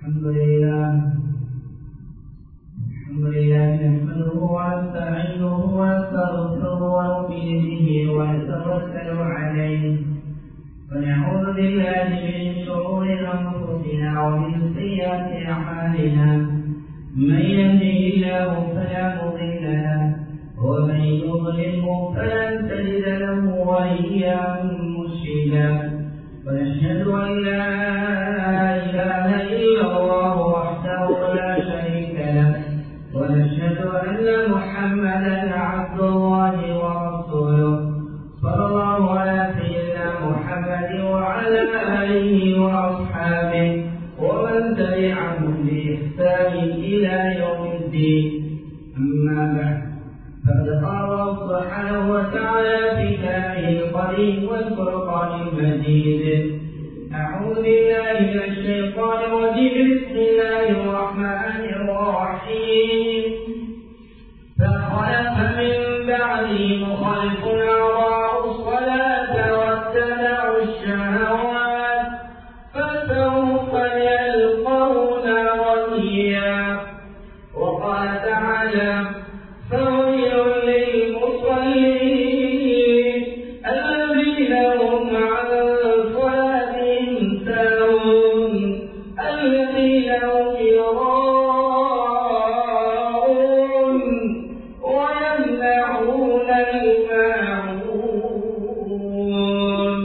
الحمد لله الحمد لله نحمده ونستعينه ونستغفره ونؤمن به ونتوكل عليه ونعوذ بالله من شرور انفسنا ومن سيئات اعمالنا من يهده الله فلا مضل له ومن يضلله فلن تجد له وليا مرشدا ونشهد ان لا اله الا الله وحده لا شريك له ونشهد ان محمدا عبد الله ورسوله صلى الله على سيدنا محمد وعلى اله واصحابه ومن تبعهم باحسان الى يوم الدين اما بعد فقد قال الله سبحانه وتعالى في كلامه القديم والفرقان المجيد أعوذ بالله من الشيطان الرجيم بسم الله الرحمن الرحيم فخلف من بعدهم خلف أضاعوا الصلاة واتبعوا الشهوات فسوف يلقون غيا وقال تعالى فويل للمصلين الذين هم عن صلاتهم ساهون الذين هم يراءون ويمنعون الماعون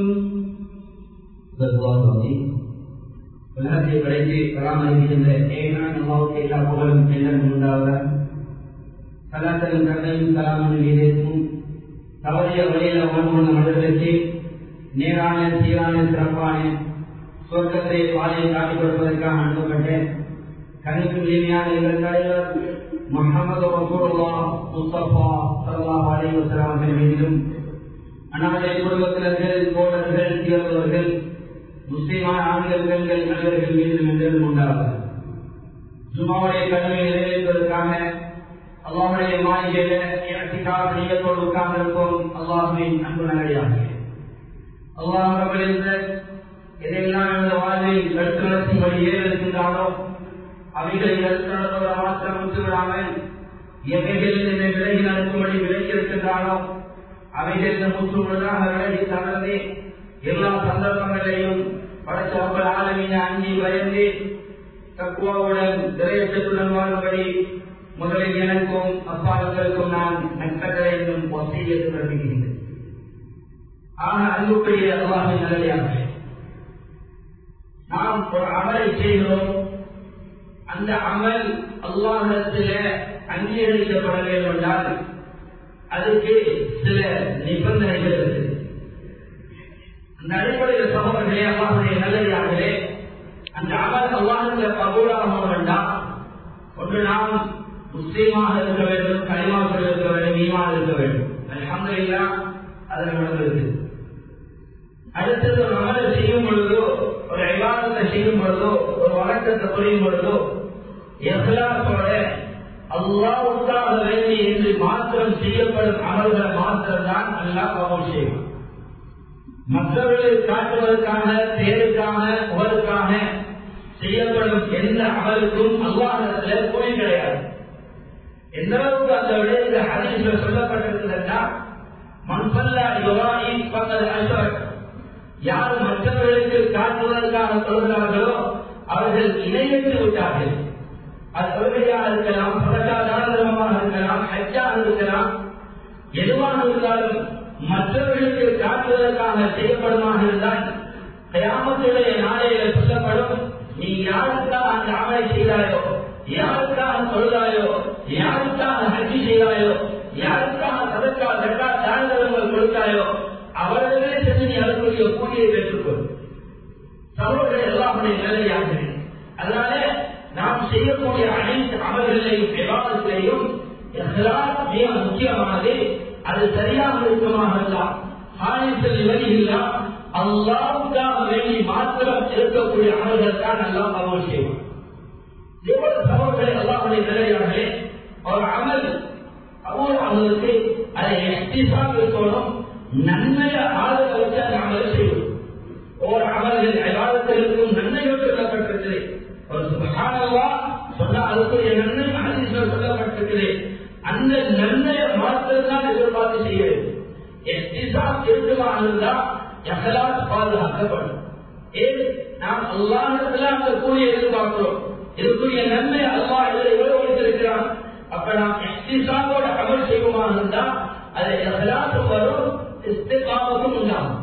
உலகத்தை படைத்து பராமரிக்கின்ற ஏனான் அல்லாவுக்கு எல்லா புகழும் எல்லாம் உண்டாவதா கலாச்சாரம் கண்ணையும் கலாமன் மீதேற்கும் தவறிய வழியில வாழ்வுள்ள மனிதர்களுக்கு நேரான சீரான சிறப்பான சொர்க்கத்தை பாதையை காட்டிக் கொடுப்பதற்காக அனுப்பப்பட்ட கணிப்பு இனிமையான எங்கள் தலைவர் முகமது ரசூலுல்லா முஸ்தபா சல்லாஹ் அலைஹி வஸல்லம் அவர்கள் மீதிலும் அண்ணாமலை குடும்பத்தினர்கள் தோழர்கள் தீர்ந்தவர்கள் முஸ்லிமான ஆண்கள் பெண்கள் அனைவர்கள் மீதிலும் என்றும் உண்டாவார் ஜுமாவுடைய கடமையை நிறைவேற்றுவதற்காக அல்லாஹுடைய மாளிகையில எனக்காக நீயத்தோடு உட்கார்ந்திருக்கும் அல்லாஹுவின் அன்பு நகரியாக அல்லாஹ் ரபுலிந்த எதையெல்லாம் எனது வாழ்வில் எடுத்து நடத்தும்படி ஏறிருக்கின்றானோ அவைகளை எடுத்து நடத்துவதை மாத்திரம் விட்டுவிடாமல் எவைகளில் என்னை விலகி நடக்கும்படி விலகி இருக்கின்றானோ அவைகளில் முற்றுமுழுதாக விலகி தளர்ந்து எல்லா சந்தர்ப்பங்களையும் படைத்த மக்கள் ஆளுமையை அஞ்சி பயந்து தக்குவாவுடன் திரையச்சத்துடன் வாழும்படி முதலில் எனக்கும் அப்பாவுக்கும் நான் நட்பங்களை என்னும் ஒசையத்து பிறப்பிக்கின்றேன் ஆக அன்புக்குரிய அல்லாஹின் நல்லதாக நாம் ஒரு அமலை செய்கிறோம் அந்த அமல் அல்லாஹிடத்தில அங்கீகரிக்கப்பட வேண்டும் என்றால் அதுக்கு சில நிபந்தனைகள் இருக்கு அந்த அடிப்படையில் சகோதரர்களே அல்லாஹுடைய நல்லதாகவே அந்த அமல் அல்லாஹில் கபூலாக வேண்டாம் ஒன்று நாம் முஸ்லீமாக இருக்க வேண்டும் கனிமாக இருக்க வேண்டும் ஈமாக இருக்க வேண்டும் அலமதுல்லா அது நடந்திருக்கு அடுத்தது ஒரு அமலை செய்யும் பொழுதோ ஒரு விவாதத்தை செய்யும் பொழுதோ ஒரு வழக்கத்தை புரியும் பொழுதோ எஹ்லாசோட அல்லாவுக்காக வேண்டி என்று மாத்திரம் செய்யப்படும் அமல்களை மாத்திரம் தான் அல்லா கவனம் செய்வான் மற்றவர்களை காட்டுவதற்காக பேருக்காக புகழுக்காக செய்யப்படும் எந்த அமலுக்கும் அல்லாஹிடத்தில் குறை கிடையாது எந்த அளவுக்கு அந்த விடயத்தில் ஹதீஸ்ல சொல்லப்பட்டிருக்கிறதுனா மண்பல்லா யுவாயி பக்கத்து அல்வர் யார் மற்றவர்களுக்கு காட்டுவதற்காக சொல்கிறார்களோ அவர்கள் இணையத்து விட்டார்கள் அது தொழுகையாக இருக்கலாம் பதக்காதாரமாக இருக்கலாம் ஹஜ்ஜாக இருக்கலாம் எதுவாக இருந்தாலும் மற்றவர்களுக்கு காட்டுவதற்காக செய்யப்படுமாக இருந்தால் கயாமத்துடைய நாளையில சொல்லப்படும் நீ யாருக்காக அந்த அமலை செய்தாயோ யாருக்காக சொல்றாயோ யாருக்காக ஹஜ்ஜி செய்தாயோ யாருக்காக சதக்கா தக்கா தாழ்ந்தவர்கள் கொடுத்தாயோ அவர்களே சென்று நீ அதற்குரிய கூலியை பெற்றுக்கொள் சகோதரர்கள் எல்லாருடைய நிலையாக அதனால நாம் செய்யக்கூடிய அனைத்து அமல்களையும் விவாதத்திலையும் மிக முக்கியமானது அது சரியாக இருக்குமாக இருந்தால் ஆயத்தில் வழியில்லா அல்லாவுக்காக வேண்டி மாத்திரம் இருக்கக்கூடிய அமல்கள் தான் நல்லா அமல் செய்வோம் எவ்வளவு சகோதரர்களை அல்லாவுடைய நிலையாகவே ஒரு அமல் ஒவ்வொரு அமலுக்கு அதை எஸ்டிசாக இருக்கணும் நன்மையை ஆதரவு வச்சு அந்த அமலை செய்வோம் ஒவ்வொரு அமல்கள் விவாதத்திற்கும் நன்மைகள் சொல்லப்பட்டிருக்கிறது ஒரு சுபஹானல்லா சொன்னா அதுக்குரிய நன்மை ஹதீஸ்ல சொல்லப்பட்டிருக்குது அந்த நன்மையை மாத்திரம் தான் எதிர்பார்த்து செய்ய வேண்டும் எஸ்டிசாப் இருக்குமா இருந்தா எஹலாத் பாதுகாக்கப்படும் ஏன் நாம் அல்லாஹிடத்துல அந்த கூலியை எதிர்பார்க்கிறோம் இதுக்குரிய நன்மை அல்லாஹ் இதில் எவ்வளவு வைத்திருக்கிறான் அப்ப நாம் எஸ்டிசாவோட அமல் செய்வோமா இருந்தா அது எஹலாத்தும் வரும் இஸ்திகாமத்தும் உண்டாகும்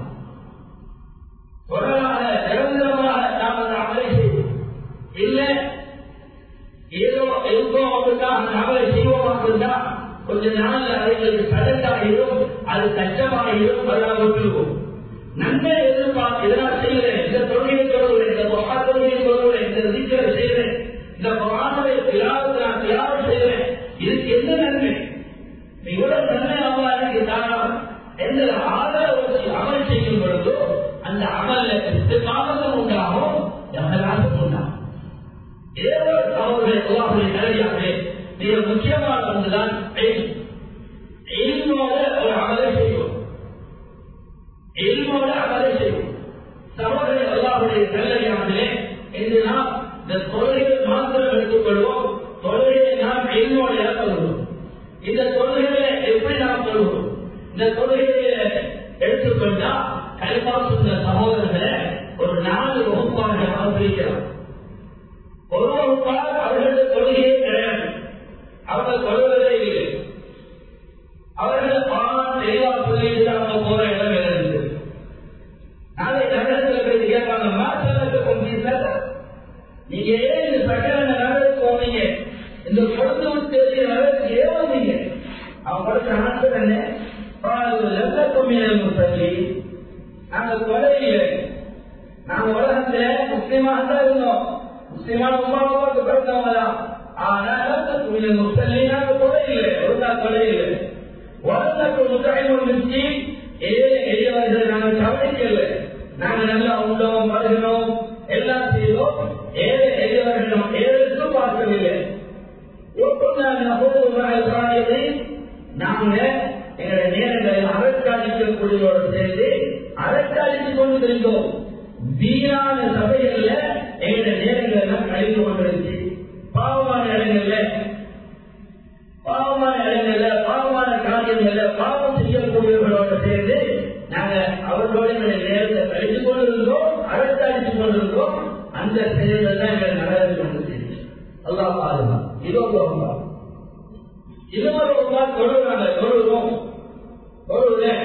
தொடராக நிரந்தரமாக நாம் அந்த அமலை செய்வோம் இல்லை ஏதோ எதுக்கோ அப்படிதான் அந்த அமலை செய்வோமாக இருந்தா கொஞ்ச நாள்ல அவைகளுக்கு சடங்காகிடும் அது கஷ்டமாகிடும் அதெல்லாம் விட்டுருவோம் நன்மை எதிர்பார்த்து இதெல்லாம் செய்கிறேன் இந்த தொழிலை தொடர்கிறேன் இந்த மகா தொழிலை தொடர்கிறேன் இந்த சீக்கிரம் செய்கிறேன் இந்த மகாணவை தியாகத்தை நான் தியாகம் செய்கிறேன் இதுக்கு என்ன நன்மை இவ்வளவு நன்மை அம்மா எனக்கு தாராளம் எந்த ஆதரவு வச்சு அமல் செய்யும் பொழுதோ அந்த அமல்ல இஸ்திகாமத்தும் உண்டாகும் எஹலாசும் உண்டாகும் ஏதோ அவருடைய அல்லாஹுடைய நிலையாகவே மிக முக்கியமான ஒன்றுதான் எல்மோட ஒரு அமலை செய்வோம் எல்மோட அமலை செய்வோம் சகோதரி அல்லாஹுடைய நிலையாகவே என்று நாம் இந்த தொழில்கள் மாத்திரம் எடுத்துக்கொள்வோம் தொழிலை நாம் எல்மோட கொள்வோம் இந்த தொழில்களை எப்படி நாம் கொள்வோம் இந்த தொழுகையை எடுத்துக்கொண்டா கல்வா சொன்ன சகோதரர்களை ஒரு நாலு வகுப்பாக நாம் பிரிக்கிறோம் ஒரு வகுப்பாக அவர்களுடைய தொழுகையே கிடையாது அவங்க தொழுவதே இல்லை அவர்கள் பாடம் தெளிவா சொல்லிட்டு அவங்க போற இடம் இருக்கு நாளை நகரத்தில் போய் கேட்பாங்க மாற்றத்துக்கு கொஞ்சம் நீங்க ஏன் இந்த சக்கர நகரத்துக்கு போவீங்க இந்த பொழுது விட்டு நகரத்துக்கு ஏன் வந்தீங்க அவன் படிச்ச ஆன்சர் என்ன சொல்லி நாங்க கொலையில நாங்க உலகத்துல முஸ்லிமாக தான் இருந்தோம் முஸ்லிமான உமாவுக்கு பிறந்தவங்க தான் ஆனா முஸ்லி நாங்க கொலையில ஒரு நாள் கொலையில உலகத்துக்கு முத்தாய்மொழி மிச்சி ஏழை எளியவர்கள் நாங்க கவனிக்கல நாங்க நல்லா உண்டோம் பழகினோம் எல்லாம் செய்தோம் ஏழை எளியவர்களும் ஏழைக்கும் பார்க்கவில்லை நாங்க எங்களுடைய நேரங்களை அரசாணிக்கக்கூடியவரோடு சேர்ந்து அரசாணித்துக் கொண்டு தெரிந்தோம் வீணான சபைகள்ல எங்களுடைய நேரங்கள் எல்லாம் கழிந்து கொண்டிருந்துச்சு பாவமான இடங்கள்ல பாவமான இடங்கள்ல பாவமான காரியங்கள்ல பாவம் செய்யக்கூடியவர்களோடு சேர்ந்து நாங்க அவர்களோட எங்களுடைய நேரத்தை கழித்துக் கொண்டிருந்தோம் அரசாணித்துக் கொண்டிருந்தோம் அந்த செயல்கள் தான் எங்களை நடந்து கொண்டு அல்லா பாதுகா இதோ இன்னொரு உமா தொழுகிறாங்க தொழுகிறோம் தொழுகிறேன்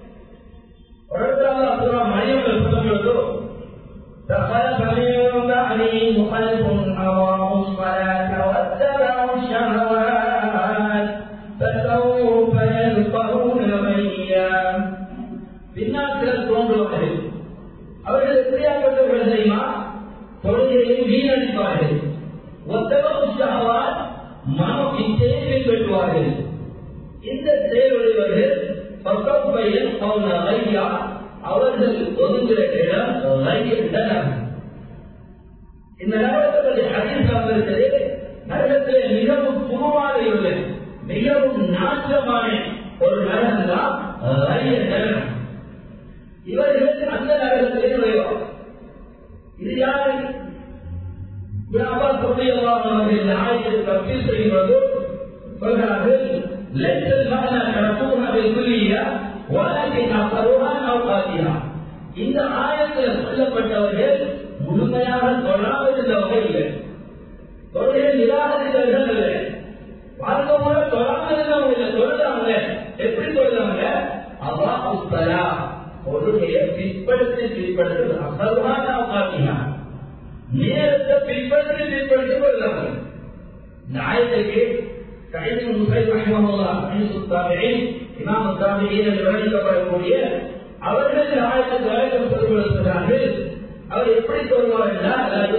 மணியம் சொல்லும் பொழுது دخل فريق عليهم خلف أضاعوا الصلاة واتبعوا الشهوات فسوف يلقون غيا பின்னாட்கள் தோன்றுவார்கள் அவர்கள் எப்படியாப்பட்டவர்கள் தெரியுமா தொழுகையை வீணடிப்பார்கள் ஒத்தவம் ஷஹவாத் மனம் இச்சையை பின்பற்றுவார்கள் இந்த செயலுடையவர்கள் பக்கப்பையில் அவங்க ஐயா அவர்கள் ஒதுங்குற இடம் இடம் இந்த நகரத்தினுடைய அதிர்ஷ்டம் இருக்கிறது நகரத்திலே மிகவும் சுகமாக உள்ள மிகவும் நாற்றமான ஒரு நகரம் தான் நகரம் இவர்கள் அந்த நகரத்திலே நுழைவார் இது யாரு வியாபார தொழிலாளர்கள் இந்த ஆயத்தை தப்பீல் செய்வது சொல்கிறார்கள் ليس المعنى تركوها بالكلية ولكن أخروها أوقاتها இந்த ஆயத்தில் சொல்லப்பட்டவர்கள் முழுமையாக தொழாமல் இருந்தவர்கள் இல்லை தொழிலை நிராகரித்தவர்கள் இல்லை வாழ்க்கை முறை தொழாமல் இருந்தவங்க இல்லை தொழுதாங்க எப்படி தொழுதாங்க அல்லாஹுத்தலா தொழுகையை பிற்படுத்தி பிற்படுத்தி அசல்வான அவகாசியா நேரத்தை பிற்படுத்தி பிற்படுத்தி கொள்ளாங்க இந்த ஆயத்துக்கு سعيد بن مسيب رحمه الله حديث التابعين இமாம் தாபியின் விவரிக்கப்படக்கூடிய அவர்கள் ஆயிரத்தி தொள்ளாயிரத்தி சொல்லுகிறார்கள் அவர் எப்படி சொல்வார் என்றால்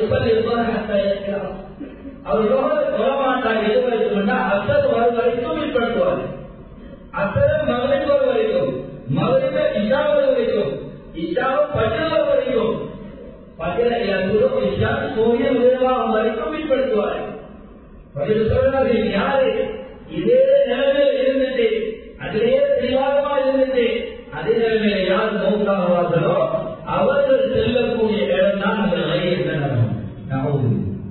அவர் சொல்லமாட்டார் எது வரைக்கும் அசர் வரும் வரைக்கும் பின்பற்றுவார் அசர் மகளிர் வரும் வரைக்கும் மகளிர இஷா வரும் வரைக்கும் இஷாவை பஜர் வரும் வரைக்கும் பஜர இளங்குரும் இஷா சூரியன் உதவாகும் வரைக்கும் பின்பற்றுவார் பதில் சொல்றாரு யாரு இதே நிலைமையில் இருந்துட்டு அதிலே தெளிவாகமா இருந்துட்டு அதே நிலைமையில யார் மௌத்தாகுவார்களோ அவர்கள் செல்லக்கூடிய இடம் தான் அந்த வழியில்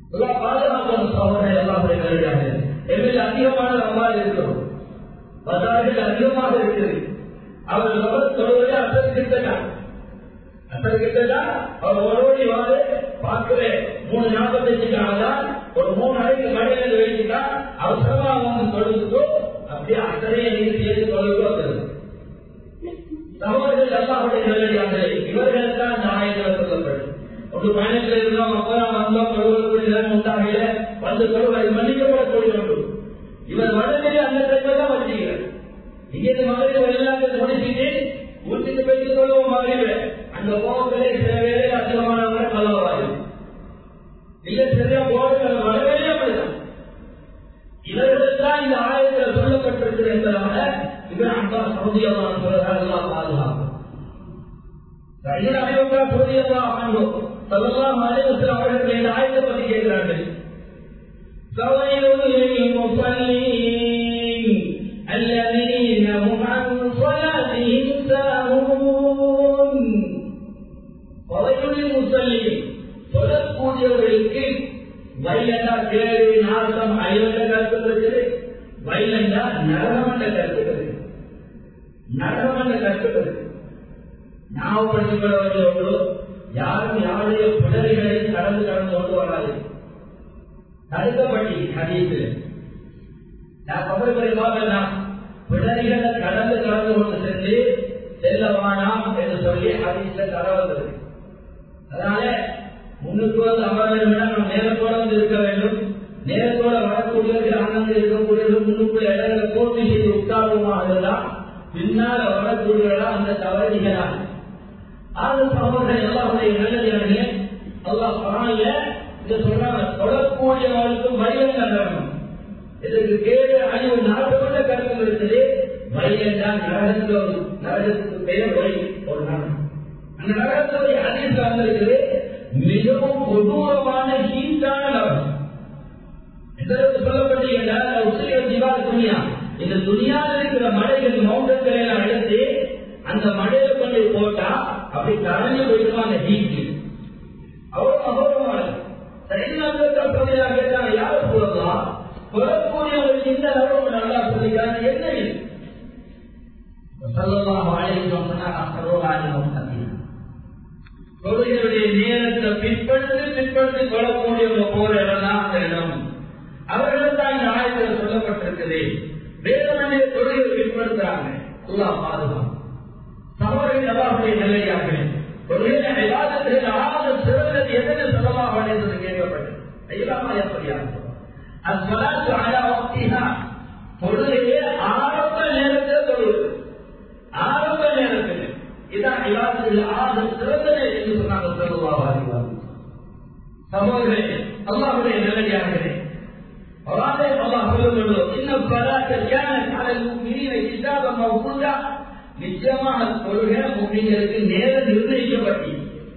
எல்லா பாதுகாப்பு சோதனை எல்லாருடைய கல்வியாக எம்மில் அதிகமான நம்மால் இருக்கிறோம் பதார்கள் அதிகமாக இருக்குது அவர் அவர் சொல்வதை அசரிக்கிட்டா அசரிக்கிட்டா அவர் ஒருவடி வாரு பார்க்கிறேன் மூணு நாற்பத்தஞ்சுக்காக தான் ஒரு மூணு அறைக்கு மழையில வைக்கிட்டா அவசரமா அவங்க தொழுதுக்கோ அப்படியே அத்தனையை நீங்க சேர்த்து தொழுகோ சகோதரர்கள் எல்லாருடைய நிலையாக இவர்களுக்கு அந்த ஆயத்தில் சொல்லப்படும் ஒரு பயணத்தில் இருந்தோம் அப்பதான் வந்தோம் தொழுவதற்கு நிலம் உண்டாகல வந்து தொழுவதை மன்னிக்கப்படக்கூடிய ஒன்று இவர் மனதிலே அந்த டைம்லாம் வச்சுக்கிறார் இங்கே மகளிர் வெளிநாட்டு முடிச்சுட்டு ஊட்டிட்டு போயிட்டு சொல்லுவோம் மகளிர் அந்த கோபத்திலே சில வேலை அதிகமானவங்க நல்லவாயும் இல்ல சரியா போடுகிற வரவேலே அப்படிதான் இவர்கள் தான் இந்த ஆயத்தில் சொல்லப்பட்டிருக்கிறது என்பதாக இவர் அன்பா சௌதியமான சொல்றார்கள் பாதுகாப்பு அவர்கள் இந்த ஆயத்தை பற்றி கேட்கிறார்கள் فويل للمصلين الذين هم عن صلاتهم ساهون فويل للمصلين சொல்லக்கூடியவர்களுக்கு வயலண்டா கேள்வி நாசம் அயலண்ட கருத்துக்கிறது வயலண்டா நரகமண்ட கருத்துக்கிறது நரகமண்ட கருத்துக்கிறது ஞாபகப்படுத்திக் கொள்ள வேண்டிய ஒன்று யாரும் யாருடைய பிடரிகளை கடந்து கடந்து கொண்டு வராது தடுக்கப்பட்டி ஹதீஸு நான் கபல்களை பார்க்கலாம் பிடரிகளை கடந்து கடந்து கொண்டு சென்று செல்லவானாம் என்று சொல்லி ஹதீஸ்ல தரவந்தது அதனால முன்னுக்கு வந்து அமர வேண்டும் நம்ம நேரத்தோட வந்து இருக்க வேண்டும் நேரத்தோட வரக்கூடியவர்கள் ஆனந்து இருக்கக்கூடியவர்கள் முன்னுக்குள்ள இடங்களை பூர்த்தி செய்து உட்காருமாக இருந்தால் பின்னால் வரக்கூடியவர்களா அந்த தவறுகிறார் ஆறு சகோதரர் எல்லாருடைய நல்லதானே அல்லாஹ் பரவாயில்ல இங்க சொல்றாங்க தொடரக்கூடியவர்களுக்கு வயல் நகரம் இதற்கு கேடு அழிவு நாட்டப்பட்ட கருத்து இருக்குது வயல் தான் நரகத்தில் ஒரு நரகத்துக்கு பெயர் வழி ஒரு நரகம் அந்த நரகத்துடைய அதிர்ச்சி வந்திருக்குது மிகவும் கொடூரமான ஹீட்டான நரகம் எந்தளவுக்கு சொல்லப்பட்டீங்கன்னா உசிரிய ஜீவா துணியா இந்த துணியாவில் இருக்கிற மலைகள் மவுண்டன்களை எல்லாம் எடுத்து அந்த மழையில கொண்டு போட்டா அப்படி கரைஞ்சு போயிடுமா அந்த ஹீட் அவ்வளவு அகோரமானது சரியாக கேட்டாங்க யாரு சொல்லலாம் சொல்லக்கூடியவர்கள் இந்த அளவு நல்லா சொல்லிக்கிறாங்க என்ன இது சொல்லலாம் வாழைக்கிறோம் தொழுகையுடைய நேரத்தை பிற்படுத்தி பிற்படுத்தி கொள்ளக்கூடியவங்க போற இடம் தான் அந்த இடம் அவர்கள் தான் இந்த ஆயத்தில் சொல்லப்பட்டிருக்குது வேதமனை தொழுகை பிற்படுத்துறாங்க அல்லா பாதுகாப்பு சமூக அல்லாவுடைய நிலையாக தொழுகை விவாதத்தில் ஆக சிறந்தது எதனை சொல்லமாக அடைந்தது கேட்கப்பட்டது எல்லாமா எப்படியாக அஸ்வலாத்து அலா வக்திஹா தொழுகையே ஆரம்ப நேரத்தில் தொழுவது ஆரம்ப நேரத்தில் இதான் விவாதத்தில் ஆக சிறந்தது என்று சொன்னாங்க சொல்லுவாங்க சமூகமே அல்லாவுடைய நிலையாகிறேன் அல்லாஹ் அல்லாஹ் சொல்லுகிறோம் இன்னும் பலாத்த கேன கடல் மீனை கிட்டாப மௌகூதா நிச்சயமான கொள்கை முஸ்லிம்களுக்கு நேரம் நிர்ணயிக்கப்பட்டு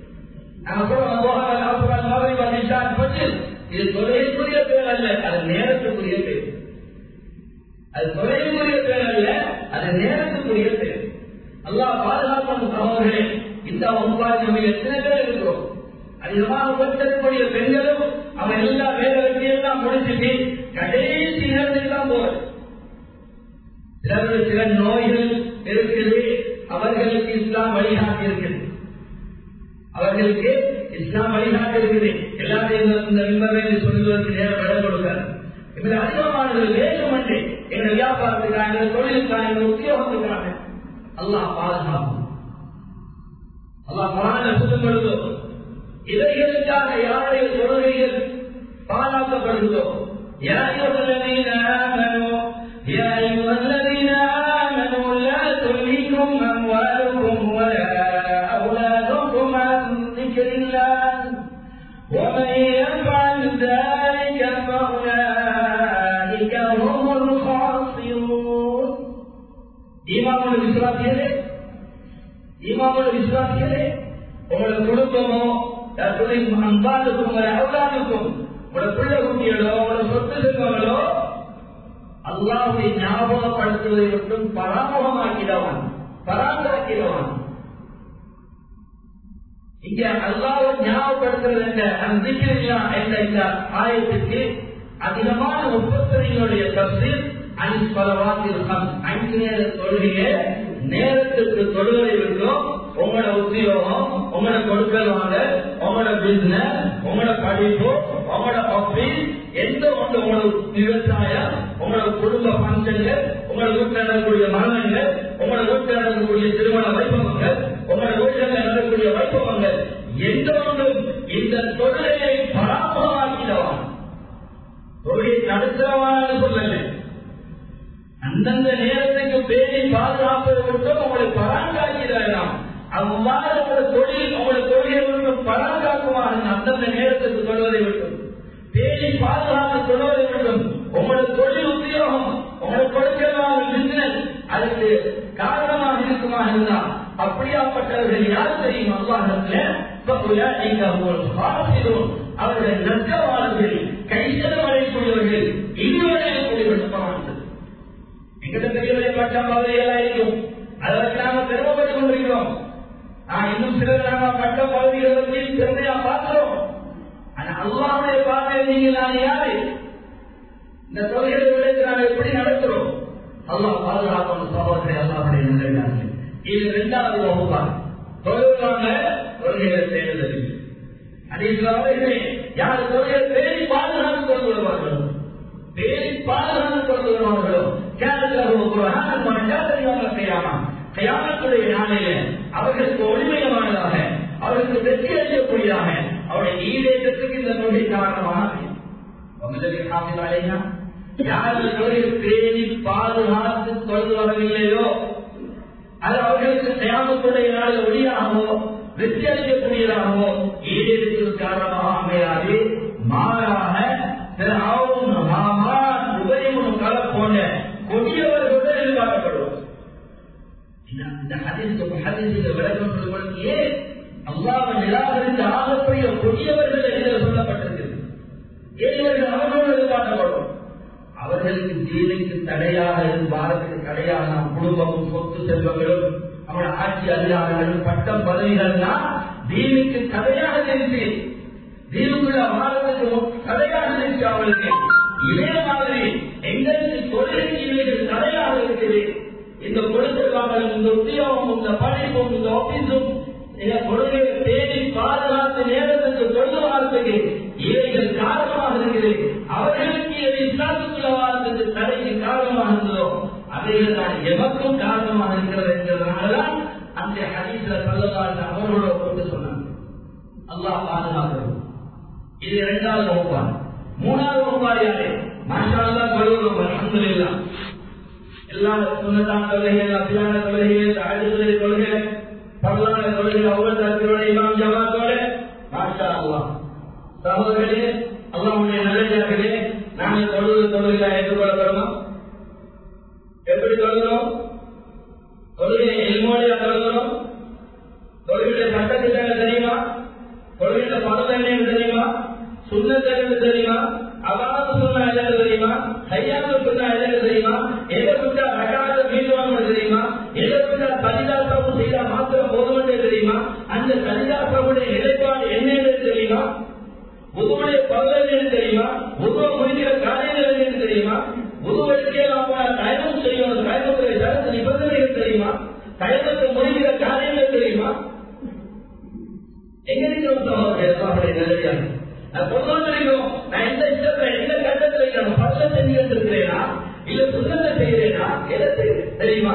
இது தொழிலுக்குரிய பேர் அல்ல அது நேரத்துக்குரிய பேர் அது தொழிலுக்குரிய பேர் அல்ல அது நேரத்துக்குரிய பேர் அல்லாஹ் பாதுகாப்பான சகோதரர்களே இந்த ஒன்பாடு நம்ம எத்தனை பேர் இருக்கிறோம் அதிகமாக உபத்தரக்கூடிய பெண்களும் அவன் எல்லா வேலை வெற்றியெல்லாம் முடிச்சுட்டு கடைசி நேரத்தில் தான் போறது சிலர் சில நோய்கள் இருக்குது அவர்களுக்கு இஸ்லாம் வழிகாட்டி இருக்குது அவர்களுக்கு இஸ்லாம் வழிகாட்டி இருக்குது எல்லாத்தையும் இந்த விம்பரை சொல்லுவதற்கு நேரம் இடம் கொடுக்காது இதில் அதிகமானவர்கள் வேகம் என்று எங்கள் வியாபாரத்துக்காக எங்கள் தொழிலுக்காக எங்கள் உத்தியோகத்துக்காக அல்லாஹ் பாதுகாப்பு அல்லாஹ் குரான சொல்லும் பொழுது இவைகளுக்காக யாருடைய தொழுகைகள் பாதுகாக்கப்படுகிறதோ يا أيها الذين آمنوا يا أيها الذين آمنوا لا تلهكم أموالكم ولا أولادكم عن ذكر الله ومن يفعل ذلك فأولئك هم الخاسرون إمام الإسرائيلي إمام الإسرائيلي உங்களோட குடும்பமோ அன்பாளுக்கும் உங்களோட அவுலாதுக்கும் உங்களோட பிள்ளை குட்டிகளோ உங்களோட சொத்து செல்வங்களோ அல்லாவுடைய ஞாபகப்படுத்துவதை மட்டும் பராமுகமாக்கிடவான் பராமராக்கிடவான் இங்க அல்லாஹ் ஞாபகப்படுத்துறது என்ற அந்த திக்ரில்லா என்ற இந்த ஆயத்துக்கு அதிகமான முப்பத்தரைகளுடைய தப்சீர் அன் பலவாத்தில் ஐந்து நேர தொழுகைய நேரத்துக்கு தொழுவதை விட்டோம் உங்களோட உத்தியோகம் உங்களோட கொடுக்கல் வாங்க உங்களோட பிசினஸ் உங்களோட படிப்பு உங்களோட ஆபீஸ் எந்த ஒன்று உங்களோட விவசாயம் உங்களோட குடும்ப பங்கன்கள் உங்களோட வீட்டில் நடக்கக்கூடிய மரணங்கள் உங்களோட வீட்டில் நடக்கக்கூடிய திருமண வைபவங்கள் உங்களோட வீட்டில் நடக்கக்கூடிய வைபவங்கள் எந்த ஒன்றும் இந்த தொழிலை பராமரமாக்கிடவான் தொழிலை நடத்துறவான்னு சொல்லலை அந்தந்த நேரத்துக்கு பேணி பாதுகாப்பதை விட்டும் உங்களை பராங்காக்கிறாராம் அவ்வாறு உங்களோட தொழில் உங்களோட தொழிலை விட்டும் பராங்காக்குவார்கள் அந்தந்த நேரத்துக்கு சொல்வதை விட்டும் பேணி பாதுகாப்பு சொல்வதை விட்டும் உங்களோட தொழில் உத்தியோகம் உங்களோட கொடுக்கலான பிசினஸ் அதுக்கு காரணமாக இருக்குமா இருந்தால் அப்படியாப்பட்டவர்கள் யார் தெரியும் அல்லாஹத்தில் அவர்கள் நஷ்டவாளர்கள் கைசலம் அடையக்கூடியவர்கள் இதுவரை கூடியவர்கள் எங்கிட்ட பெரியவரை பட்டம் பகுதியெல்லாம் இருக்கும் அதற்கு நாம பெருமைப்பட்டுக் கொண்டிருக்கிறோம் நான் இன்னும் சிலர் நாம பட்ட பகுதிகளை பற்றி பெருமையா பார்க்கிறோம் ஆனா அல்லாவுடைய பார்வையில் நீங்கள் நான் யாரு இந்த தொழில்களை விளைத்து நாம் எப்படி நடக்கிறோம் அல்லாஹ் பாதுகாக்கணும் சகோதரி அல்லாவுடைய நிலையார்கள் இது இரண்டாவது வகுப்பார் தொழிலாங்க தொழில்களை செய்வதில்லை அதே யார் தொழிலை பேரி பாதுகாத்து கொண்டு வருவார்களோ பேரி பாதுகாத்து கொண்டு வருவார்களோ கயாமத்துடைய நாளையில அவர்களுக்கு ஒளிமயமானதாக அவர்களுக்கு வெற்றி அளிக்கக்கூடியதாக அவருடைய ஈடேற்றத்துக்கு இந்த நோய் காரணமாக யார்கள் பேணி பாதுகாத்து கொண்டு வரவில்லையோ அது அவர்களுக்கு கயாமத்துடைய நாளில் ஒளியாகவோ வெற்றி அளிக்கக்கூடியதாகவோ ஈடேற்றத்திற்கு காரணமாக அமையாது மாறாக கல போன்ற கொடியவர்களுடன் எதிர்பார்க்கப்படுவோம் இந்த ஹதீஸுக்கு ஹதீஸுக்கு விளக்கம் சொல்வதற்கு ஏன் அல்லாவை நிராகரித்து ஆகக்கூடிய கொடியவர்கள் என்று சொல்லப்பட்டிருக்கிறது ஏழைகள் அவர்களோடு எதிர்பார்க்கப்படும் அவர்களுக்கு ஜீவிக்கு தடையாக பாரத்துக்கு தடையாக நாம் குடும்பமும் சொத்து செல்வங்களும் அவனோட ஆட்சி அதிகாரங்களும் பட்டம் பதவிகள்லாம் தீனுக்கு தடையாக தெரிஞ்சு தீனுக்குள்ள வாழ்வதற்கு தடையாக தெரிஞ்சு அவர்களுக்கு இதே மாதிரி எங்களுக்கு தொழிலுக்கு இவைகள் தடையாக இருக்குது இந்த கொடுக்கல் இந்த உத்தியோகம் இந்த படிப்பும் இந்த ஆபீஸும் இந்த கொள்கையை தேடி பாதுகாத்து நேரத்துக்கு கொண்டு வாழ்றதுக்கு இவைகள் காரணமாக இருக்குது அவர்களுக்கு எது இஸ்லாத்துக்குள்ள வாழ்றதுக்கு தடைக்கு காரணமாக இருந்ததோ அவைகள் தான் எமக்கும் காரணமாக இருக்கிறது என்றதுனாலதான் அந்த ஹதீஸ்ல சொல்லதால் அவர்களோட கொண்டு சொன்னாங்க அல்லாஹ் பாதுகாக்கிறோம் இது இரண்டாவது வகுப்பான் மூணாவது வகுப்பார் யாரு மாஷா அல்லா சொல்லுவோம் அலமதுல்லா எல்லா சுண்ணத்தான தொழுகைகள் அபிலான தொழுகைகள் அழுதுகளை தொழுகைகள் பரவான தொழுகைகள் அவ்வளவு தரத்திலோட இமாம் ஜமாத்தோட மாஷா அல்லா சகோதரர்களே அல்லாவுடைய நல்லே நாங்கள் தொழுது தொழுகைகளை ஏற்றுக்கொள்ளப்படுமா எப்படி தொழுகிறோம் தொழுகை எல்மோடியா தொழுகிறோம் தொழுகையுடைய சட்டத்திட்டங்கள் தெரியுமா தொழுகையில பணம் என்ன தெரியுமா சுண்ணத்தென்று தெரியுமா அவாது சொன்னா என்னன்னு தெரியுமா கையாம சொன்னா என்னன்னு தெரியுமா எதை விட்டா ரகாத மீண்டுவாங்க தெரியுமா எதை விட்டா கலிதாசாவும் செய்தா மாத்திரம் போதும் தெரியுமா அந்த கலிதாசாவுடைய நிலைப்பாடு என்னன்னு தெரியுமா உதுவுடைய பலன் என்ன தெரியுமா உதுவ முடிக்கிற காரியங்கள் என்னன்னு தெரியுமா உதுவடிக்கே நாம தயமம் செய்யணும் தயமத்துடைய சரத்து நிபந்தனைகள் தெரியுமா தயமத்தை முடிக்கிற காரியங்கள் தெரியுமா எங்க இருக்கிறோம் சகோதரர் நிலையாக நான் பொதுவாக நான் எந்த இஷ்டத்துல எந்த கட்டத்துல நான் பர்ச செஞ்சுட்டு இருக்கிறேனா இல்ல சுத்தத்தை செய்கிறேனா எதை தெரியுமா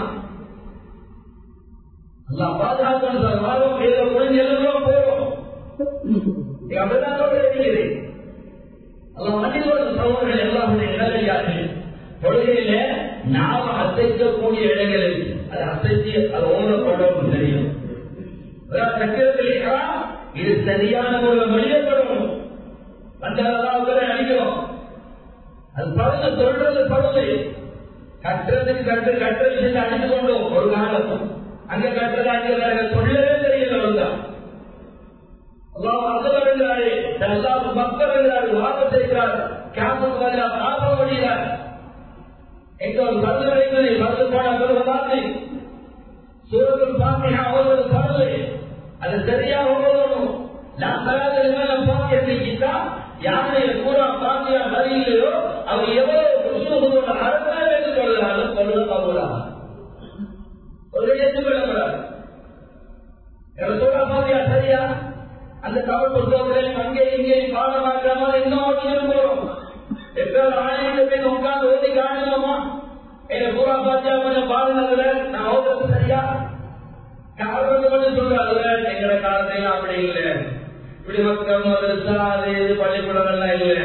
அல்லா பாதுகாக்கணும் சார் வாரம் ஏதோ முடிஞ்சு எழுதுறோம் போறோம் அப்படிதான் இருக்கிறேன் அல்ல மனிதோட சகோதரர்கள் எல்லாருடைய நிலையார்கள் தொழுகையில நாம அசைக்கக்கூடிய இடங்களில் அது அசைச்சு அது ஓடப்படும் தெரியும் சக்கரத்தில் இது சரியான முறையில் வெளியப்படணும் அந்த அடிக்கிறோம் அது பழுது சொல்றது பழுது கட்டுறதுக்கு கட்டு கட்டுற விஷயத்தை அடித்து கொண்டோம் ஒரு காலம் அங்க கட்டுறது அடிக்கிறாங்க சொல்லவே தெரியல ஒழுங்கா அல்லாஹ் அசலம் என்றாரு அல்லாஹ் மக்கள் என்றாரு வாதம் செய்கிறார் கேம்புக்கு பதிலாக பாப்ப முடிகிறார் எங்க ஒரு பருது வைக்கிறது பருது போன பிறகு பார்த்து சூழல் பார்த்தியா அவர்கள் பருது அது சரியா ஓடணும் நான் தராதது மேல பாக்கியிருந்தா யாருடைய பூரா பாக்கியா சரியில்லையோ அவர் எவ்வளவு புதுசுகளோட அரசாங்க எடுத்துக் கொள்ளாலும் சொல்ல போகலாம் ஒரு ஏற்றுக்கொள்ளப்படாது சூறா பாத்தியா சரியா அந்த தமிழ் புத்தகங்களையும் அங்கே இங்கே பாடமாக்காம இன்னும் விரும்புகிறோம் எப்பயாவது ஆணையத்தை போய் உட்கார்ந்து ஓதி காணலாமா எங்க சூறா பாத்தியா கொஞ்சம் பாடுனதுல நான் ஓதுறது சரியா காரணத்தை மட்டும் சொல்றாருல எங்கட காலத்தையும் அப்படி இல்லை இப்படி மக்கள் மதரசா அது இது பள்ளிக்கூடங்கள்லாம் இல்லை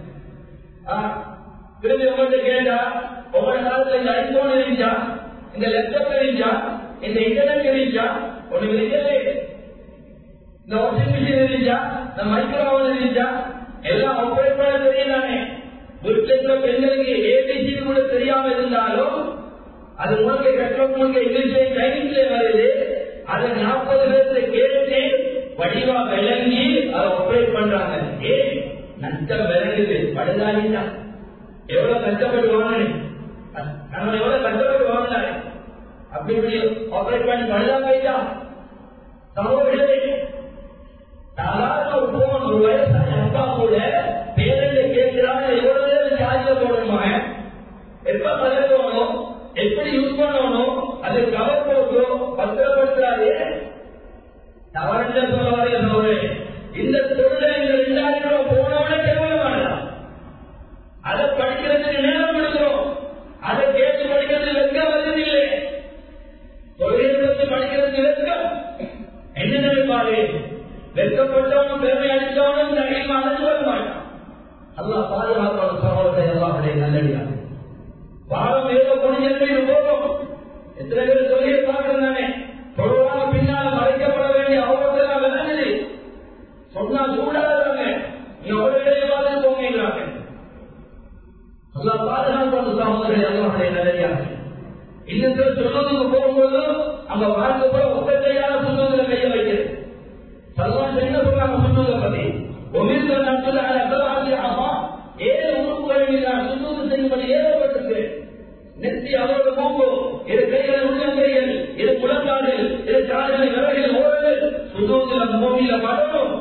திரும்பி உங்கள்கிட்ட கேட்டா ஒவ்வொரு காலத்துல இந்த ஐபோன் இருந்துச்சா இந்த லேப்டாப் இருந்துச்சா இந்த இன்டர்நெட் இருந்துச்சா ஒண்ணு இருக்கவே இந்த வாஷிங் மிஷின் இருந்துச்சா இந்த மைக்ரோவன் இருந்துச்சா எல்லாம் ஆப்ரேட் பண்ண தெரியலானே வீட்டில் இருக்கிற பெண்களுக்கு ஏபிசி கூட தெரியாம இருந்தாலும் அது உங்களுக்கு கற்ற உங்களுக்கு இங்கிலீஷ்ல டைனிங்ல வருது அதை நாற்பது பேர்த்து கேட்டு வடிவா விளங்கி அதை ஆப்ரேட் பண்றாங்க ஏ நஷ்டம் விளங்குது படுதாலிதான் எவ்வளவு கஷ்டப்பட்டு வாங்கினேன் நம்ம எவ்வளவு கஷ்டப்பட்டு வாங்கினாரு அப்படி இப்படி ஆப்ரேட் பண்ணி படுதா போயிட்டா சகோதரர்களே சாதாரண ஒரு போன் ஒரு வயசான அப்பா கூட பேரண்ட கேட்கிறாங்க எவ்வளவு நேரம் சார்ஜ் போடணுமா எப்ப பதக்கணும் எப்படி யூஸ் பண்ணணும் அது கவர் போட்டோ பத்திரப்படுத்தாது தவறுன்ற சொல்ல சோழே இந்த தொழிலை இந்த ரெண்டாயிரம் ரூபாய் போனவனே கேட்க வேண்டாம் அதை படிக்கிறதுக்கு நேரம் எடுக்கிறோம் அதை கேட்டு படிக்கிறது வெட்கம் வருவதில்லை தொழிலை பற்றி படிக்கிறதுக்கு வெட்கம் என்ன நினைப்பாரு வெட்கப்பட்டவனும் பெருமை அடித்தவனும் தைரியம் அடைஞ்சு வர மாட்டான் அல்லாஹ் பாதுகாப்பான சகோதரத்தை அல்லாஹுடைய நல்லடியாக பாவம் ஏதோ பொணிஞ்சு போகும் எத்தனை பேர் சொல்லியே பார்க்கிறேன் தொழுவாங்க பின்னால மறைக்கப்பட வேண்டிய அவரத்தில் விளங்குது சொன்னா சூடாதாங்க நீங்க ஒரு இடையே பார்த்து போங்கிறாங்க அல்லா பாதுகாப்பான சகோதரத்தை அல்லாஹுடைய நல்லடியாக இன்னும் சொல்றதுக்கு போகும்போது அங்க வாழ்க்கை போல ஒத்தத்தையான சொல்றதுல கைய வைக்கிறது சல்மான் என்ன சொல்றாங்க சொல்றதை பத்தி ஒமிர்ந்த நாட்கள் அகலாதி ஆமா ஏழு உறுப்புகளை மீது நான் சுத்தூர் செய்யும்படி ஏறப்பட்டிருக்கிறேன் நெத்தி அவரோட மூக்கு இரு கைகள் உள்ளங்கைகள் இரு முழங்கால்கள் இரு கால்களை விரல்கள் ஓடுகள் சுத்தூத்தில் அந்த பூமியில படணும்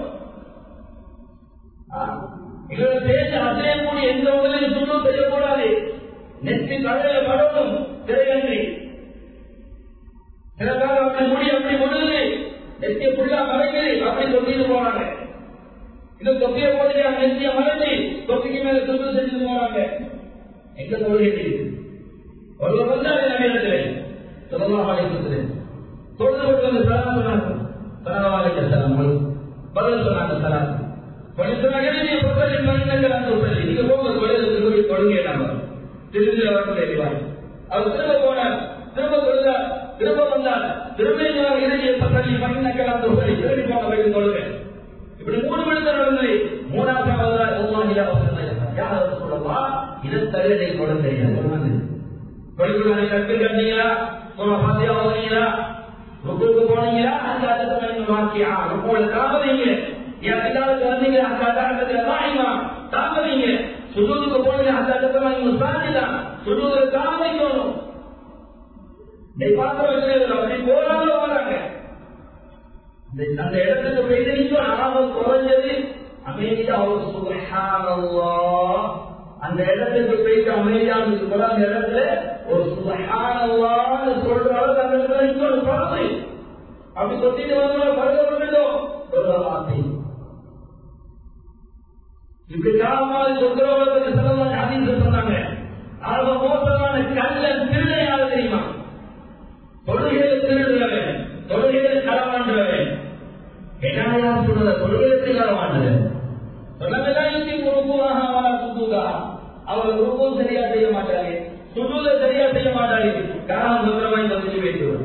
இவரை பேச அசையக்கூடிய எந்த உடலையும் சுத்தம் செய்யக்கூடாது நெத்தி தலையில படணும் திரையன்றி சில பேர் அப்படி முடி அப்படி முழுது நெத்திய புள்ளா மறைக்குது அப்படி சொல்லிட்டு போறாங்க இது தொப்பிய போட்டு நெத்திய மறைச்சி தொப்பிக்கு மேல சுத்தம் செஞ்சு போறாங்க எங்க தொழில் ஒருவர் வந்தாரு நவீனத்திலே சொல்லலாம் அழைக்கிறது தொழுது விட்டு வந்து சலாம் சொன்னாங்க சலாவாக சலாம் பதில் சொன்னாங்க சலாம் பணி சொன்னாங்க நீங்க பொருளை மனிதர்கள் அந்த சொல்லி நீங்க போங்க தொழிலுக்கு போய் தொழுங்க நாம திரும்பி வரக்கூடிய அறிவாய் அவர் திரும்ப போனார் திரும்ப தொழுதார் திரும்ப வந்தார் திரும்ப இறுதியை பற்றி மனிதர்கள் அந்த சொல்லி திரும்பி போன போய் தொழுங்க இப்படி மூணு மணி நேரம் நடந்தது மூணாவது யார் சொல்லலாம் இதை தவிர நீங்க தொட தெரியாது படிக்கிறாங்க கட்டு கட்டீங்களா உங்க பாத்தியா ஓதுனீங்களா ருக்குக்கு போனீங்களா அந்த அர்த்தத்தை நீங்க மாற்றியா ருக்குல தாமதீங்க என் பின்னாலுக்கு வந்தீங்க அந்த அர்த்தத்துல தாய்மா தாமதீங்க சுஜூதுக்கு போனீங்க அந்த அர்த்தத்தை நீங்க சாதிதான் சுஜூதுல தாமதிக்கணும் நீ பார்த்து வச்சுக்கிறது அப்படி போறாங்க வராங்க அந்த இடத்துக்கு போயிட்டு ஆபத்து குறைஞ்சது அமைதியா ஒரு சுபஹானல்லாஹ் அந்த இடத்துக்கு போயிட்டு அமைதியான கூட அந்த இடத்துல ஒரு சுபஹானல்லாஹ்னு சொல்ற அளவுக்கு அந்த இடத்துல இன்னொரு பறவை அப்படி சொல்லிட்டு வந்து பருகப்பட்டோம் ஒரு வார்த்தை இப்படி காலமாக சொல்றவர்களுக்கு சிலவங்க அதிக சொன்னாங்க ஆக மோசமான கல்லன் திருடை யாரு தெரியுமா தொழுகையில திருடுறவன் தொழுகையில களவாண்டுறவன் என்ன யார் சொல்றத தொழுகையில களவாண்டுறவன் சொன்னதெல்லாம் இங்கே குறுக்குவாக அவரா சுத்துதா அவர் குறுக்கும் சரியா செய்ய மாட்டாரு சுற்றுல சரியா செய்ய மாட்டாரு காரணம் சுந்தரமாய் பதிச்சு வைத்துவார்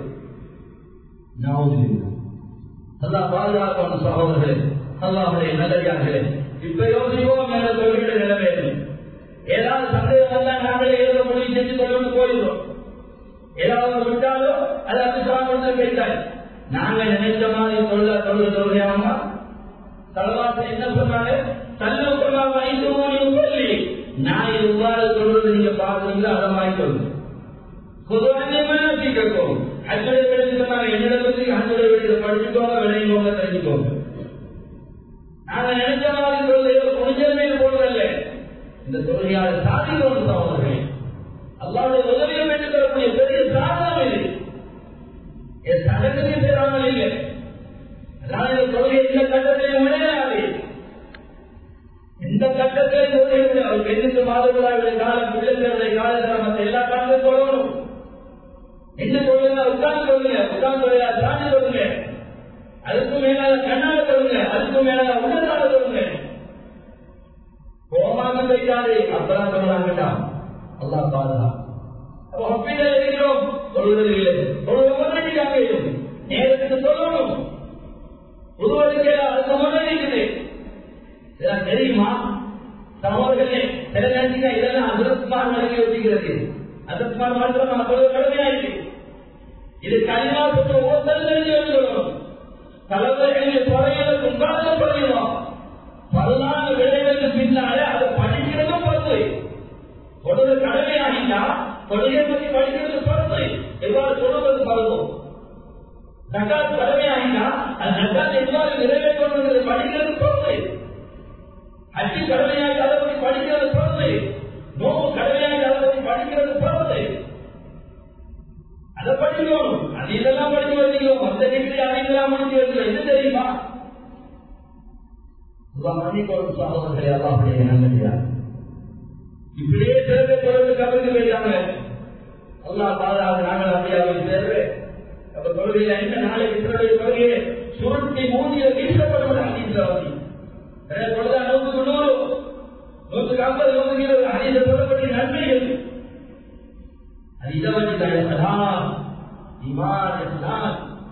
அல்லா பாதுகாப்பான சகோதரர்களே அல்லாவுடைய நல்லடியார்களே இப்ப யோசிப்போம் மேல தொழில்கிற நிலைமை ஏதாவது சந்தேகம் வந்தா நாங்களே ஏதோ முடிவு செஞ்சு கொண்டு போயிடுறோம் ஏதாவது விட்டாலும் அது அபிசாரம் வைத்தாரு நாங்க நினைச்ச மாதிரி சொல்ல சொல்ல சொல்றியாமா தலவாச என்ன சொன்னாங்க தன்னுக்குமா வைத்து சொல்லி நான் எவ்வாறு சொல்றது நீங்க பாக்குறீங்களோ அதை மாதிரி சொல்லுங்க பொதுவாக கேட்கும் அஞ்சலை விடுத்து சொன்னாங்க என்னிடத்துல அஞ்சலை விடுத்து படிச்சுக்கோங்க விளையுங்க தெரிஞ்சுக்கோங்க நாங்க நினைச்ச மாதிரி தொழுகையோ புனிதமே போடுறதில்ல இந்த தொழுகையால் சாதிக்கணும் சகோதரர்களே அல்லாவுடைய உதவியை பெற்றுத் தரக்கூடிய பெரிய சாதனம் இது என் சடங்கையும் பெறாமல் இல்லை அதனால இந்த தொழுகை எந்த கட்டத்திலையும் விளையாது எந்த கட்டத்திலையும் தொழுகை விடாது பெண்ணுக்கு மாதவிடாவுடைய காலம் பிள்ளைகளுடைய காலத்தில் மற்ற எல்லா காலத்தையும் தொழணும் எந்த தொழில உட்கார்ந்து சொல்லுங்க உட்கார்ந்து தொழிலா சார்ந்து சொல்லுங்க அதுக்கு மேலாக கண்ணால சொல்லுங்க அதுக்கு மேலாக உடலால சொல்லுங்க கோமாக போயிட்டாரு அப்பதான் சொல்றாங்கடா அல்லா பாதுகா அப்போ அப்படியே இருக்கிறோம் சொல்வது இல்லை சொல்லுவாங்க நேரத்துக்கு சொல்லணும் உருவதுக்கு அதுக்கு முன்னாடி இருக்குது இதெல்லாம் தெரியுமா சகோதரர்களே சில நேரத்துக்கு இதெல்லாம் அதிரத்மான் நடக்கி வச்சுக்கிறது அதிரத்மான் மாத்திரம் நம்ம சொல்ல கடமையாயிருக்கு இது கனிமா பெற்ற ஒவ்வொருத்தரும் தெரிஞ்சு வச்சுக்கணும் தலைவர்களின் துறையில உட்கார்ந்து படிக்கணும் பதினாலு விளைவுக்கு பின்னாலே அதை படிக்கிறதும் பொறுத்து தொழுது கடமையாகிட்டா தொழுகை பற்றி படிக்கிறது பொறுத்து எவ்வாறு தொழுவது பருவம் நக்காத் கடமையாகிட்டா அந்த நக்காத் எவ்வாறு நிறைவேற்றுவது படிக்கிறது பொறுத்து அச்சு கடமையாகி அதை பற்றி படிக்கிறது பொறுத்து நோவு கடமையாகி அதை பற்றி படிக்கிறது பொறுத்து அதை படிக்கணும் அது இதெல்லாம் படிச்சு வச்சுக்கணும் மற்ற டிகிரி அதையெல்லாம் முடிச்சு வச்சுக்கணும் இது தெரியுமா மன்னிக்கோடும் சகோதரர்களே அல்லாஹுடைய நன்மையார் இப்படியே சிறந்த தொடர்ந்து கலந்து போயிட்டாங்க அல்லா பாதுகாப்பு நாங்கள் அப்படியாக சேர்வே அப்ப தொழுகையில என்ன நாளைக்கு சிறடைய தொழுகையை சுருட்டி மூடிய வீசப்படுவது அடித்தவதி பொழுதா நூற்றுக்கு நூறு நூற்றுக்கு ஐம்பது நூற்றுக்கு இருபது அடித்த சொல்லப்பட்ட நன்மைகள் அது இதை வச்சுட்டாங்க சலாம் இமான் இஸ்லாம்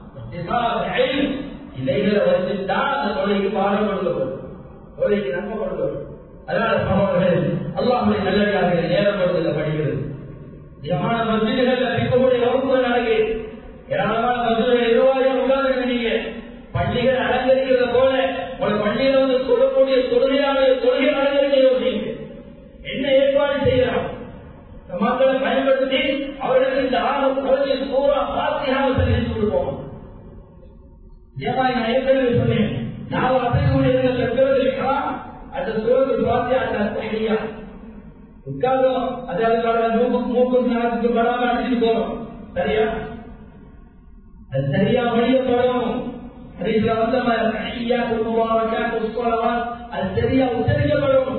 இதைகளை வச்சுதான் அந்த தொழிலுக்கு பாடம் கொடுக்கப்படும் தொழிலுக்கு நன்மை கொடுக்கப்படும் அதனால சகோதரர்கள் அல்லாஹுடைய நல்லடியாக நேரப்படுவதில் படிக்கிறது தினமான மசிதிகள் இருக்கக்கூடிய வகுப்புகள் நடக்கு ஏராளமான மசிதிகள் நிர்வாகிகள் உட்கார்ந்து நீங்க பள்ளிகள் அலங்கரிக்கிறத போல உங்களை பள்ளியில் வந்து சொல்லக்கூடிய தொழுகையான தொழுகை அலங்கரிக்க யோசிங்க என்ன ஏற்பாடு செய்யலாம் மக்களை பயன்படுத்தி அவர்களுக்கு இந்த ஆக குழந்தை பூரா பாத்தியாக தெரிவித்து கொடுப்போம் ஏமா நான் ஏற்கனவே சொன்னேன் நான் அசைக்கூடிய பெற்றோர்கள் அந்த சூழலுக்கு பார்த்து அந்த ஐடியா உட்கார்ந்தோம் அதாவது மூக்கு மூக்கு நாட்டுக்கு படாம அடிச்சுட்டு போறோம் சரியா அது சரியா வழிய போறோம் ஹரிசுல வந்த ஐயா குடும்பம் புஷ்பலவா அது சரியா உச்சரிக்கப்படும்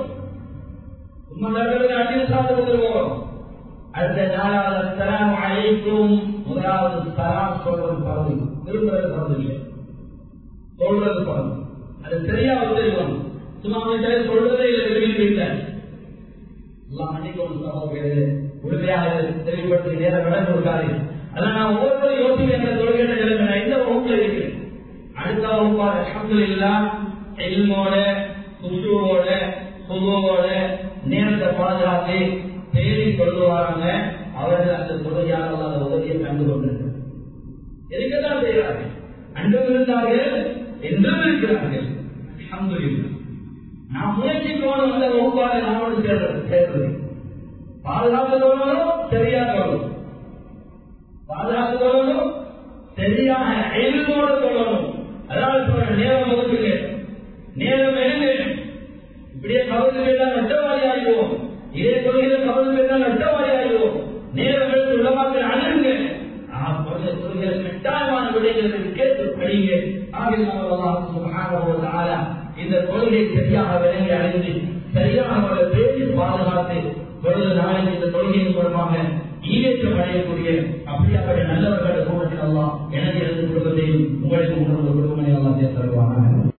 உண்மை அடியில் சாப்பிட்டு வந்துருவோம் அடுத்த நாலாவது அஸ்லாம் அழைக்கும் முதலாவது சலாம் சொல்றது பறந்து விரும்புறது பறந்து இல்லை சொல்றது பறந்து அது சரியா உச்சரிக்கணும் சும்மா அவன் சொல்றதே இல்லை விரும்பி எல்லாம் மன்னிக்கணும் சகோதரர்களே உறுதியாக தெளிவுபடுத்தி நேரம் விடம் கொடுக்காது அதான் நான் ஒவ்வொருத்தரும் யோசிக்க என்ற தொழுகிற நிலைமை நான் எந்த வகுப்புல இருக்கிறேன் அடுத்த வகுப்பா அஹமது இல்லா எல்மோட குசுவோட சுகுவோட நேரத்தை பாதுகாத்து தேடி கொண்டு வராங்க அவர்கள் அந்த தொழுகையாளர்கள் அந்த உதவியை கண்டு கொண்டிருக்கிறார் இருக்கத்தான் செய்கிறார்கள் அன்றும் இருந்தார்கள் என்றும் இருக்கிறார்கள் அஹமது நான் முயற்சி போன அந்த வகுப்பாக நாமோடு சேர்றது சேர்றது பாதுகாப்பு சொல்லணும் சரியா சொல்லணும் பாதுகாப்பு சொல்லணும் சரியாக எல்லோடு சொல்லணும் அதாவது சொல்ற நேரம் ஒதுக்குங்க நேரம் எழுந்து இப்படியே கவலை பேர்தான் நட்டவாரி ஆகிடுவோம் இதே தொழில கவலை பேர்தான் நட்டவாரி ஆகிடுவோம் நேரம் எழுந்து உலகத்தில் அணுங்க கட்டாயமான விடைகளுக்கு கேட்டு படிங்க ஆகிய இந்த கொள்கை சரியாக விளங்கி அடைந்து சரியாக அவர்களை பேசி பாதுகாத்து பொழுது நாளைக்கு இந்த கொள்கையின் மூலமாக ஈடேற்றம் அடையக்கூடிய அப்படியாப்பட்ட நல்லவர்கள் கூட்டத்தில் எல்லாம் எனக்கு இருந்து குடும்பத்தையும் உங்களுக்கு உணர்வு குடும்பங்களை எல்லாம் சேர்த்து தருவாங்க